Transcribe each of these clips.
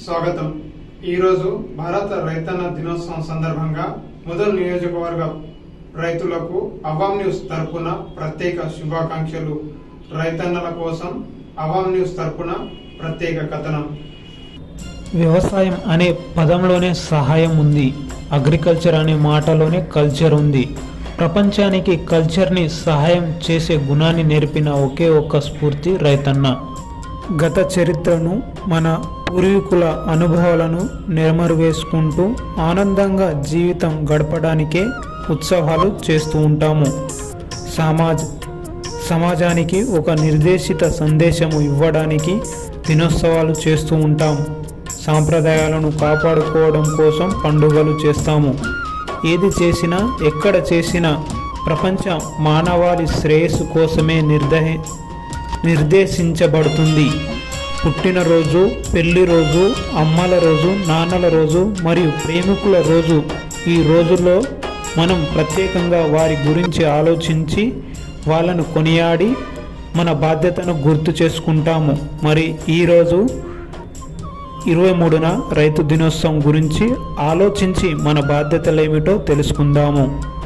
స్వాగతం ఈరోజు భారత రైతన్న దినోత్సవం సందర్భంగా మొదలు నియోజకవర్గ రైతులకు అవాం న్యూస్ తరపున ప్రత్యేక శుభాకాంక్షలు రైతన్నల కోసం అవాం న్యూస్ తరపున ప్రత్యేక కథనం వ్యవసాయం అనే పదంలోనే సహాయం ఉంది అగ్రికల్చర్ అనే మాటలోనే కల్చర్ ఉంది ప్రపంచానికి కల్చర్ని సహాయం చేసే గుణాన్ని నేర్పిన ఒకే ఒక్క స్ఫూర్తి రైతన్న గత చరిత్రను మన పూర్వీకుల అనుభవాలను నెరమరువేసుకుంటూ ఆనందంగా జీవితం గడపడానికే ఉత్సవాలు చేస్తూ ఉంటాము సమాజ్ సమాజానికి ఒక నిర్దేశిత సందేశము ఇవ్వడానికి దినోత్సవాలు చేస్తూ ఉంటాం సాంప్రదాయాలను కాపాడుకోవడం కోసం పండుగలు చేస్తాము ఏది చేసినా ఎక్కడ చేసినా ప్రపంచ మానవాళి శ్రేయస్సు కోసమే నిర్దహ నిర్దేశించబడుతుంది పుట్టినరోజు పెళ్లి రోజు అమ్మల రోజు నాన్నల రోజు మరియు ప్రేమికుల రోజు ఈ రోజుల్లో మనం ప్రత్యేకంగా వారి గురించి ఆలోచించి వాళ్ళను కొనియాడి మన బాధ్యతను గుర్తు చేసుకుంటాము మరి ఈరోజు ఇరవై మూడున రైతు దినోత్సవం గురించి ఆలోచించి మన బాధ్యతలు ఏమిటో తెలుసుకుందాము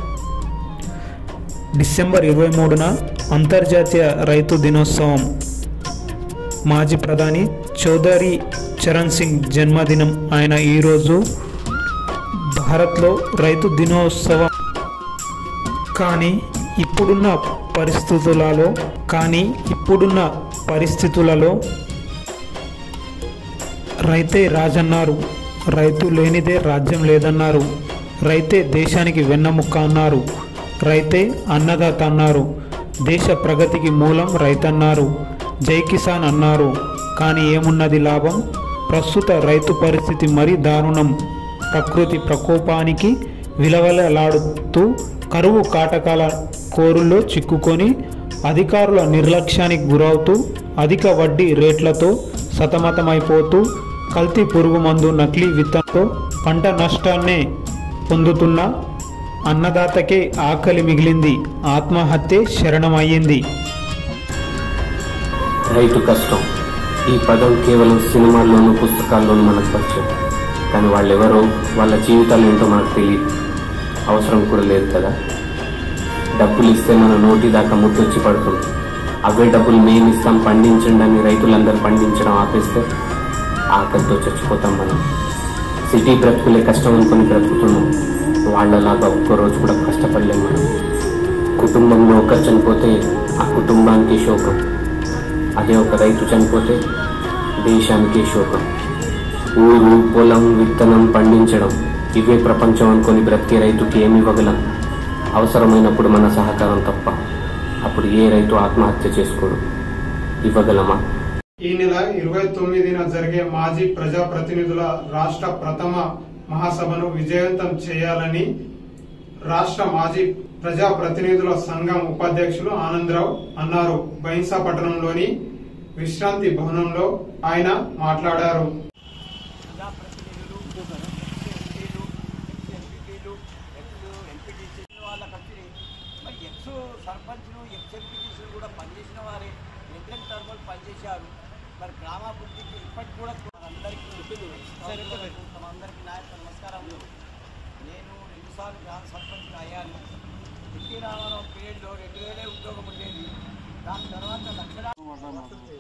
డిసెంబర్ ఇరవై మూడున అంతర్జాతీయ రైతు దినోత్సవం మాజీ ప్రధాని చౌదరి చరణ్ సింగ్ జన్మదినం ఆయన ఈరోజు భారత్లో రైతు దినోత్సవం కానీ ఇప్పుడున్న పరిస్థితులలో కానీ ఇప్పుడున్న పరిస్థితులలో రైతే రాజన్నారు రైతు లేనిదే రాజ్యం లేదన్నారు రైతే దేశానికి వెన్నముక్క అన్నారు రైతే అన్నదాత అన్నారు దేశ ప్రగతికి మూలం రైతన్నారు జై కిసాన్ అన్నారు కానీ ఏమున్నది లాభం ప్రస్తుత రైతు పరిస్థితి మరీ దారుణం ప్రకృతి ప్రకోపానికి విలవలలాడుతూ కరువు కాటకాల కోరుల్లో చిక్కుకొని అధికారుల నిర్లక్ష్యానికి గురవుతూ అధిక వడ్డీ రేట్లతో సతమతమైపోతూ కల్తీ పురుగు మందు నకిలీ విత్తనంతో పంట నష్టాన్నే పొందుతున్న అన్నదాతకే ఆకలి మిగిలింది ఆత్మహత్య శరణమయ్యింది రైతు కష్టం ఈ పదం కేవలం సినిమాల్లోనూ పుస్తకాల్లోనూ మనకు పరిచయం కానీ వాళ్ళెవరో వాళ్ళ జీవితాలు ఏంటో మనకు తెలియదు అవసరం కూడా లేదు కదా డబ్బులు ఇస్తే మన నోటి దాకా ముద్దొచ్చి పడుతుంది అవే డబ్బులు మేము ఇస్తాం పండించండి అని రైతులందరూ పండించడం ఆపేస్తే ఆకలితో చచ్చిపోతాం మనం సిటీ బ్రతుకులే కష్టం అనుకుని బ్రతుకుతున్నాం వాళ్ళలాగా ఒక్క రోజు కూడా కష్టపడలేం మనం కుటుంబంలో ఒకరు చనిపోతే ఆ కుటుంబానికి శోకం అదే ఒక రైతు చనిపోతే దేశానికి శోకం ఊరు పొలం విత్తనం పండించడం ఇవే ప్రపంచం అనుకొని బ్రతికే రైతుకి ఏమి ఇవ్వగలం అవసరమైనప్పుడు మన సహకారం తప్ప అప్పుడు ఏ రైతు ఆత్మహత్య చేసుకోడు ఇవ్వగలమా ఈ నెల ఇరవై తొమ్మిదిన జరిగే మాజీ ప్రజాప్రతినిధుల రాష్ట్ర ప్రథమ మహాసభను విజయవంతం చేయాలని రాష్ట్ర మాజీ ప్రజాప్రతినిధుల సంఘం ఉపాధ్యక్షులు ఆనందరావు అన్నారు బైన్సా పట్టణంలోని విశ్రాంతి భవనంలో ఆయన మాట్లాడారు ప్రజాప్రతినిధులు ఎంపీలు ఎంపీలు ఎంపీటీసీ వాళ్ళకి వచ్చి మరి ఎక్స్ సర్పంచ్లు ఎక్స్ ఎంపీటీసీలు కూడా పనిచేసిన వారే వ్యతిరేక తరఫులు పనిచేశారు మరి గ్రామాభివృద్ధికి ఇప్పటికి కూడా అందరికీ అందరికీ నాయకు నమస్కారం నేను రెండుసార్లు గ్రామ సర్పంచ్ అయ్యాను ఎన్టీ రామారావు పీరియడ్లో రెండు వేలే ఉద్యోగం ఉండేది దాని తర్వాత లక్షల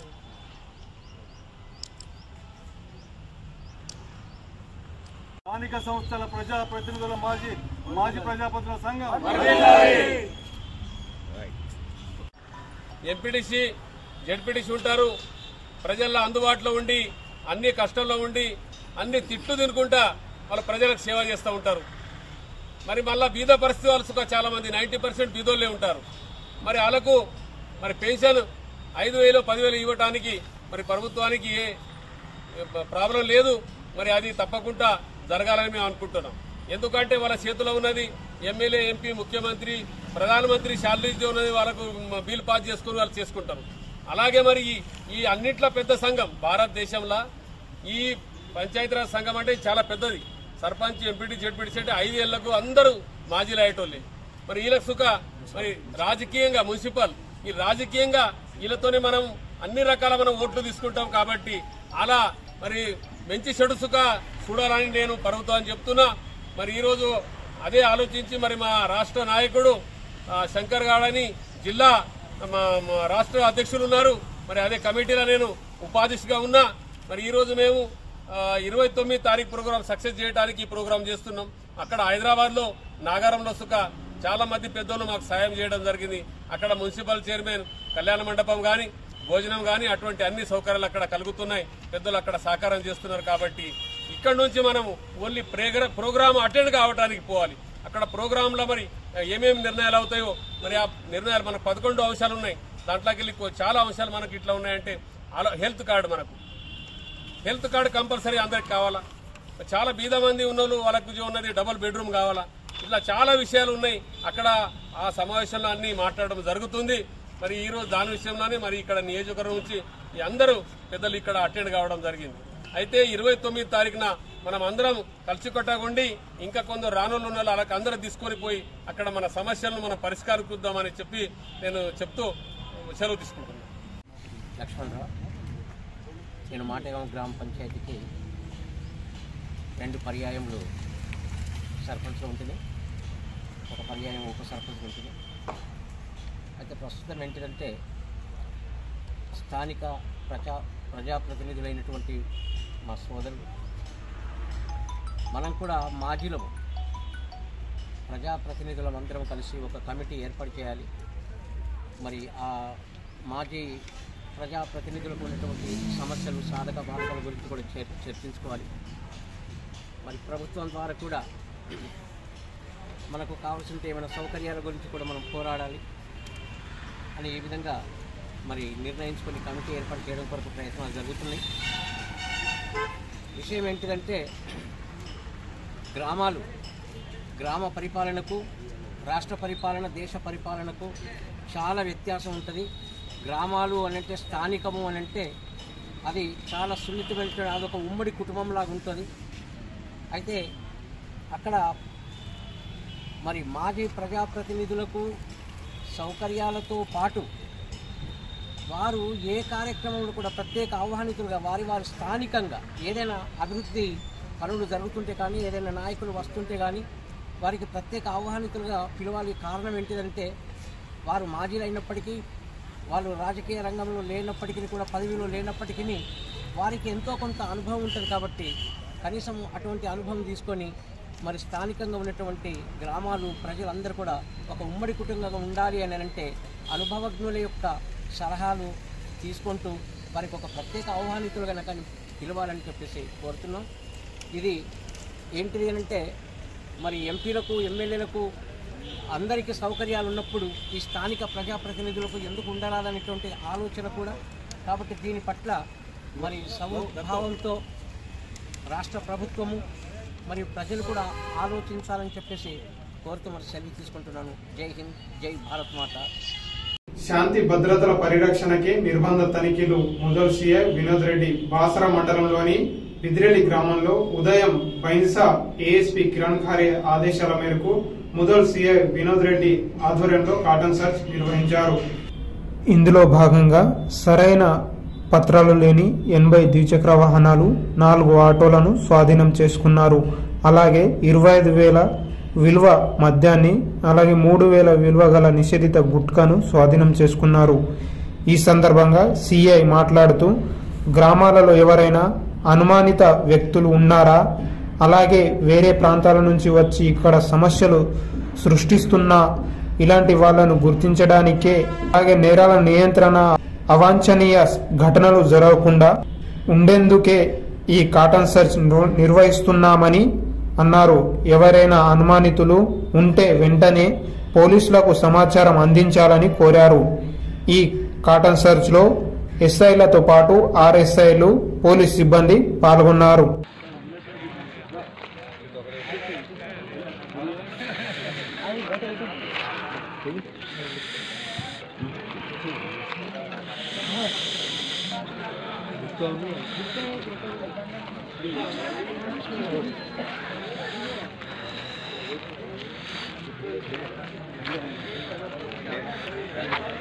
స్థానిక సంస్థల ప్రజా ప్రతినిధుల మాజీ మాజీ ప్రజాప్రతినిధుల సంఘం ఎంపీటీసీ జడ్పీటీసీ ఉంటారు ప్రజల్లో అందుబాటులో ఉండి అన్ని కష్టంలో ఉండి అన్ని తిట్లు తినుకుంటా వాళ్ళ ప్రజలకు సేవ చేస్తూ ఉంటారు మరి మళ్ళా బీద పరిస్థితి వాళ్ళు సుఖ చాలా మంది నైంటీ పర్సెంట్ బీదోళ్ళే ఉంటారు మరి వాళ్ళకు మరి పెన్షన్ ఐదు వేలు పదివేలు ఇవ్వటానికి మరి ప్రభుత్వానికి ఏ ప్రాబ్లం లేదు మరి అది తప్పకుండా జరగాలని మేము అనుకుంటున్నాం ఎందుకంటే వాళ్ళ చేతిలో ఉన్నది ఎమ్మెల్యే ఎంపీ ముఖ్యమంత్రి ప్రధానమంత్రి శాలరీతో ఉన్నది వాళ్ళకు బిల్ పాస్ చేసుకుని వాళ్ళు చేసుకుంటారు అలాగే మరి ఈ- ఈ అన్నిట్ల పెద్ద సంఘం భారతదేశంలో ఈ పంచాయతీరాజ్ సంఘం అంటే చాలా పెద్దది సర్పంచ్ ఎంపీటీ జెడ్పీటీ అంటే ఐదేళ్లకు అందరూ మాజీలు అయ్యేటోళ్ళే మరి వీళ్ళకి సుఖ మరి రాజకీయంగా మున్సిపల్ ఈ రాజకీయంగా వీళ్ళతోనే మనం అన్ని రకాల మనం ఓట్లు తీసుకుంటాం కాబట్టి అలా మరి మంచి చెడు సుఖ చూడాలని నేను ప్రభుత్వాన్ని చెప్తున్నా మరి ఈరోజు అదే ఆలోచించి మరి మా రాష్ట్ర నాయకుడు ఆ, శంకర్ గాడని జిల్లా మా మా రాష్ట్ర అధ్యక్షులు ఉన్నారు మరి అదే కమిటీలో నేను ఉపాధ్యక్షుగా ఉన్నా మరి ఈరోజు మేము ఇరవై తొమ్మిది తారీఖు ప్రోగ్రాం సక్సెస్ చేయడానికి ఈ ప్రోగ్రాం చేస్తున్నాం అక్కడ హైదరాబాద్లో నాగారంలో సుఖ చాలా మంది పెద్దలు మాకు సాయం చేయడం జరిగింది అక్కడ మున్సిపల్ చైర్మన్ కళ్యాణ మండపం కానీ భోజనం కానీ అటువంటి అన్ని సౌకర్యాలు అక్కడ కలుగుతున్నాయి పెద్దలు అక్కడ సహకారం చేస్తున్నారు కాబట్టి ఇక్కడ నుంచి మనము ఓన్లీ ప్రేగ్ర ప్రోగ్రామ్ అటెండ్ కావడానికి పోవాలి అక్కడ ప్రోగ్రాంలో మరి ఏమేమి నిర్ణయాలు అవుతాయో మరి ఆ నిర్ణయాలు మనకు పదకొండు అంశాలు ఉన్నాయి దాంట్లోకి వెళ్ళి కొ- చాలా అంశాలు మనకి ఇట్లా ఉన్నాయంటే ఆలో హెల్త్ కార్డు మనకు హెల్త్ కార్డు కంపల్సరీ అందరికి కావాలా చాలా బీద మంది ఉన్నోళ్ళు వాళ్ళకు ఉన్నది డబుల్ బెడ్రూమ్ కావాలా ఇట్లా చాలా విషయాలు ఉన్నాయి అక్కడ ఆ సమావేశంలో అన్ని మాట్లాడడం జరుగుతుంది మరి ఈ రోజు దాని విషయంలోనే మరి ఇక్కడ నియోజకవర్గం నుంచి ఈ అందరూ పెద్దలు ఇక్కడ అటెండ్ కావడం జరిగింది అయితే ఇరవై తొమ్మిది తారీఖున మనం అందరం కలిసికొట్టగుండి ఇంకా కొందరు రానులు ఉన్న వాళ్ళకి అందరూ తీసుకొని పోయి అక్కడ మన సమస్యలను మనం పరిష్కరిద్దామని చెప్పి నేను చెప్తూ సెలవు తీసుకుంటున్నాను లక్ష్మణరావు నేను మాటగాం గ్రామ పంచాయతీకి రెండు పర్యాయములు సర్పంచ్లో ఉంటుంది ఒక పర్యాయం ఉప సర్పంచ్ ఉంటుంది అయితే ప్రస్తుతం ఏంటిదంటే స్థానిక ప్రజా ప్రజాప్రతినిధులైనటువంటి మా సోదరులు మనం కూడా మాజీలము ప్రజాప్రతినిధులం అందరం కలిసి ఒక కమిటీ ఏర్పాటు చేయాలి మరి ఆ మాజీ ప్రజాప్రతినిధులకు ఉన్నటువంటి సమస్యలు సాధక బాధకాల గురించి కూడా చర్- చర్చించుకోవాలి మరి ప్రభుత్వం ద్వారా కూడా మనకు కావాల్సిన ఏమైనా సౌకర్యాల గురించి కూడా మనం పోరాడాలి అని ఈ విధంగా మరి నిర్ణయించుకొని కమిటీ ఏర్పాటు చేయడం కొరకు ప్రయత్నాలు జరుగుతున్నాయి విషయం ఏంటిదంటే గ్రామాలు గ్రామ పరిపాలనకు రాష్ట్ర పరిపాలన దేశ పరిపాలనకు చాలా వ్యత్యాసం ఉంటుంది గ్రామాలు అని అంటే స్థానికము అని అంటే అది చాలా సున్నితమైన అదొక ఉమ్మడి కుటుంబంలాగా ఉంటుంది అయితే అక్కడ మరి మాజీ ప్రజాప్రతినిధులకు సౌకర్యాలతో పాటు వారు ఏ కార్యక్రమంలో కూడా ప్రత్యేక ఆహ్వానితులుగా వారి వారి స్థానికంగా ఏదైనా అభివృద్ధి పనులు జరుగుతుంటే కానీ ఏదైనా నాయకులు వస్తుంటే కానీ వారికి ప్రత్యేక ఆహ్వానితులుగా పిలవాలి కారణం ఏంటిదంటే వారు మాజీలు అయినప్పటికీ వాళ్ళు రాజకీయ రంగంలో లేనప్పటికీ కూడా పదవిలో లేనప్పటికీ వారికి ఎంతో కొంత అనుభవం ఉంటుంది కాబట్టి కనీసం అటువంటి అనుభవం తీసుకొని మరి స్థానికంగా ఉన్నటువంటి గ్రామాలు ప్రజలందరూ కూడా ఒక ఉమ్మడి కుటుంబంగా ఉండాలి అని అంటే అనుభవజ్ఞుల యొక్క సలహాలు తీసుకుంటూ వారికి ఒక ప్రత్యేక ఆహ్వానితులు కనుక పిలవాలని చెప్పేసి కోరుతున్నాం ఇది ఏంటిది అని అంటే మరి ఎంపీలకు ఎమ్మెల్యేలకు అందరికీ సౌకర్యాలు ఉన్నప్పుడు ఈ స్థానిక ప్రజాప్రతినిధులకు ఎందుకు ఉండరాదనేటువంటి ఆలోచన కూడా కాబట్టి దీని పట్ల మరి సమభావంతో రాష్ట్ర ప్రభుత్వము మరియు ప్రజలు కూడా ఆలోచించాలని చెప్పేసి కోరుతూ మరి సెలవు తీసుకుంటున్నాను జై హింద్ జై భారత్ మాత శాంతి భద్రతల పరిరక్షణకి నిర్బంధ తనిఖీలు మొదలు సీఐ వినోద్ రెడ్డి బాసరా మండలంలోని బిద్రెడ్డి గ్రామంలో ఉదయం బైన్సా ఏఎస్పీ కిరణ్ ఖారే ఆదేశాల మేరకు ముదల్ సీఐ వినోద్ రెడ్డి ఆధ్వర్యంలో కాటన్ సర్చ్ నిర్వహించారు ఇందులో భాగంగా సరైన పత్రాలు లేని ఎనభై ద్విచక్ర వాహనాలు నాలుగు ఆటోలను స్వాధీనం చేసుకున్నారు అలాగే ఇరవై ఐదు వేల విలువ మద్యాన్ని అలాగే మూడు వేల విలువ గల నిషేధిత గుట్కాను స్వాధీనం చేసుకున్నారు ఈ సందర్భంగా సిఐ మాట్లాడుతూ గ్రామాలలో ఎవరైనా అనుమానిత వ్యక్తులు ఉన్నారా అలాగే వేరే ప్రాంతాల నుంచి వచ్చి ఇక్కడ సమస్యలు సృష్టిస్తున్న ఇలాంటి వాళ్ళను గుర్తించడానికే అలాగే నేరాల నియంత్రణ అవాంఛనీయ ఘటనలు జరగకుండా ఉండేందుకే ఈ కాటన్ సర్చ్ ను- నిర్వహిస్తున్నామని అన్నారు ఎవరైనా అనుమానితులు ఉంటే వెంటనే పోలీసులకు సమాచారం అందించాలని కోరారు ఈ కాటన్ సర్చ్ లో ఎస్ఐలతో పాటు ఆర్ఎస్ఐలు పోలీస్ సిబ్బంది పాల్గొన్నారు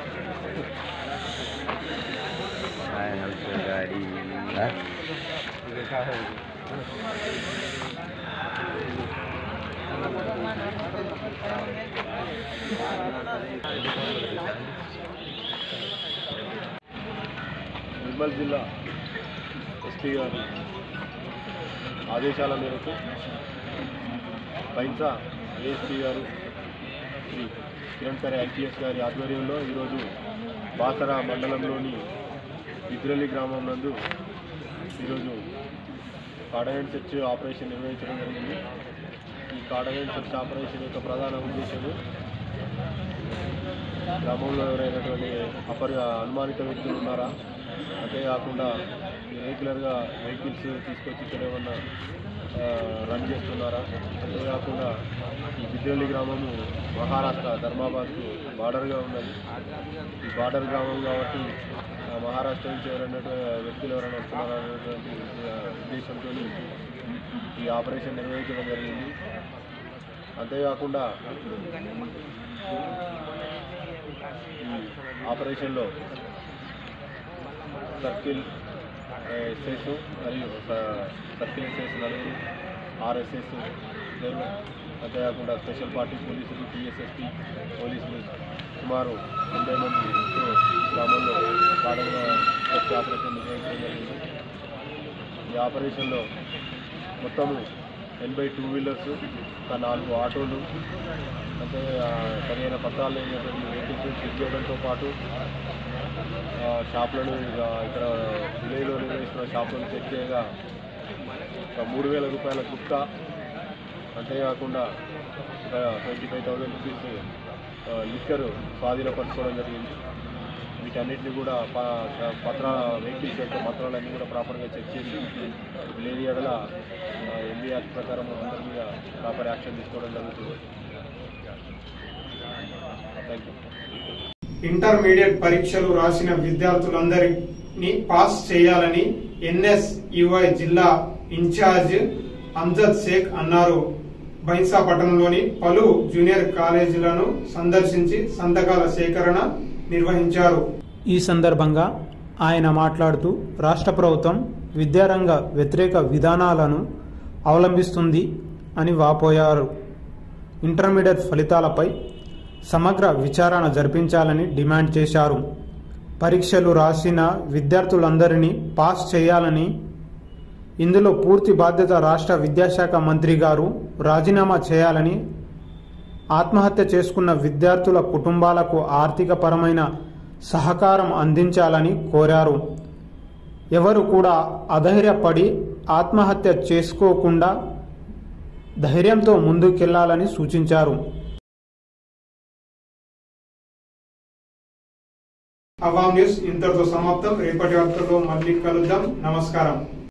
गाड़ी నిర్మల్ జిల్లా ఎస్పీ గారి ఆదేశాల మేరకు బైన్సా ఏఎస్పీ గారు శ్రీ కిరణ్ ఖరే ఐపీఎస్ గారి ఆధ్వర్యంలో ఈరోజు బాసరా మండలంలోని బిద్రలి గ్రామం నందు ఈరోజు కాడవెంట్ సెర్చ్ ఆపరేషన్ నిర్వహించడం జరిగింది ఈ కాడవెంట్ సెర్చ్ ఆపరేషన్ యొక్క ప్రధాన ఉద్దేశము గ్రామంలో ఎవరైనటువంటి అపరి అనుమానిత వ్యక్తులు ఉన్నారా అంతేకాకుండా రెగ్యులర్గా వెహికల్స్ తీసుకొచ్చి ఇక్కడ ఏమన్నా ఆ, రన్ చేస్తున్నారా అంతేకాకుండా ఈ బిద్రల్లి గ్రామము మహారాష్ట్ర ధర్మాబాద్కు బార్డర్గా ఉన్నది ఈ బార్డర్ గ్రామం కాబట్టి ఆ, మహారాష్ట్ర నుంచి ఎవరైనా వ్యక్తులు ఎవరైనా వస్తున్నారా అనేటువంటి ఆ, ఉద్దేశంతో ఈ ఆపరేషన్ నిర్వహించడం జరిగింది అంతేకాకుండా ఈ ఆపరేషన్లో సర్కిల్ ఎస్ఎస్ మరియు స- సర్కిల్ ఎస్ఎస్ నలుగురు ఆర్ఎస్ఎస్ ఇద్దరు అంతేకాకుండా స్పెషల్ పార్టీ పోలీసులు టీఎస్ఎస్పీ పోలీసులు సుమారు తొంభై మంది గ్రామంలో భాగంగా సెర్చ్ ఆపరేషన్ నిర్వహించడం జరిగింది ఈ ఆపరేషన్లో మొత్తము ఎనభై టూ వీలర్స్ ఒక నాలుగు ఆటోలు అంటే ఆ, సరైన పత్రాలు లేనటువంటి వెహికల్స్ చెక్ చేయడంతో పాటు ఆ, షాపులను ఇక ఇక్కడ విలేజ్లో నిర్వహిస్తున్న షాపులను చెక్ చేయగా ఒక మూడు వేల రూపాయల గుట్కా అంతేకాకుండా ఒక twenty five thousand rupees liquor స్వాధీనపరచుకోవడం జరిగింది వీటన్నిటిని కూడా ప- పత్ర వెహికల్స్ యొక్క పత్రాలన్నీ కూడా ప్రాపర్గా చెక్ చేసి లేని ఎడల ఎంబీ యాక్ట్ ప్రకారం అందరి మీద ప్రాపర్ యాక్షన్ తీసుకోవడం జరుగుతుంది థ్యాంక్ యూ ఇంటర్మీడియట్ పరీక్షలు రాసిన విద్యార్థులందరినీ పాస్ చేయాలని ఎన్ఎస్ యుఐ జిల్లా ఇన్ఛార్జ్ అంజద్ షేక్ అన్నారు బైన్సా పట్టణంలోని పలు జూనియర్ కాలేజీలను సందర్శించి సంతకాల సేకరణ నిర్వహించారు ఈ సందర్భంగా ఆయన మాట్లాడుతూ రాష్ట్ర ప్రభుత్వం విద్యారంగ వ్యతిరేక విధానాలను అవలంబిస్తుంది అని వాపోయారు ఇంటర్మీడియట్ ఫలితాలపై సమగ్ర విచారణ జరిపించాలని డిమాండ్ చేశారు పరీక్షలు రాసిన విద్యార్థులందరినీ పాస్ చేయాలని ఇందులో పూర్తి బాధ్యత రాష్ట్ర విద్యాశాఖ మంత్రి గారు రాజీనామా చేయాలని ఆత్మహత్య చేసుకున్న విద్యార్థుల కుటుంబాలకు ఆర్థికపరమైన సహకారం అందించాలని కోరారు ఎవరు కూడా అధైర్యపడి ఆత్మహత్య చేసుకోకుండా ధైర్యంతో ముందుకెళ్లాలని సూచించారు అవాం న్యూస్ ఇంతటితో సమాప్తం రేపటి వార్తల్లో మళ్ళీ కలుద్దాం నమస్కారం